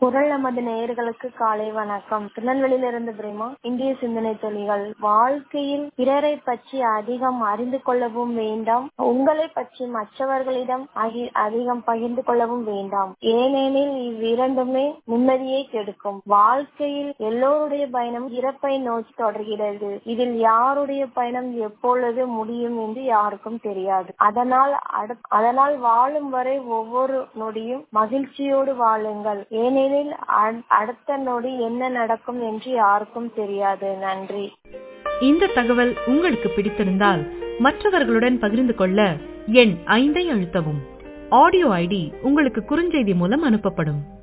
குரல் நமது நேயர்களுக்கு காலை வணக்கம் திருநெல்வேலியிலிருந்து பிரேமா இந்திய சிந்தனை தொழில்கள் வாழ்க்கையில் பிறரை பற்றி அதிகம் அறிந்து கொள்ளவும் வேண்டாம் உங்களை பற்றி மற்றவர்களிடம் அகி- அதிகம் பகிர்ந்து கொள்ளவும் வேண்டாம் ஏனெனில் இவ்விரண்டுமே நிம்மதியை கெடுக்கும் வாழ்க்கையில் எல்லோருடைய பயணம் இறப்பை நோக்கி தொடர்கிறது இதில் யாருடைய பயணம் எப்பொழுது முடியும் என்று யாருக்கும் தெரியாது அதனால் அடு- அதனால் வாழும் வரை ஒவ்வொரு நொடியும் மகிழ்ச்சியோடு வாழுங்கள் ஏனெனில் அ- அடுத்த நொடி என்ன நடக்கும் என்று யாருக்கும் தெரியாது நன்றி இந்த தகவல் உங்களுக்கு பிடித்திருந்தால் மற்றவர்களுடன் பகிர்ந்து கொள்ள எண் ஐந்தை அழுத்தவும் ஆடியோ ஐடி உங்களுக்கு குறுஞ்செய்தி மூலம் அனுப்பப்படும்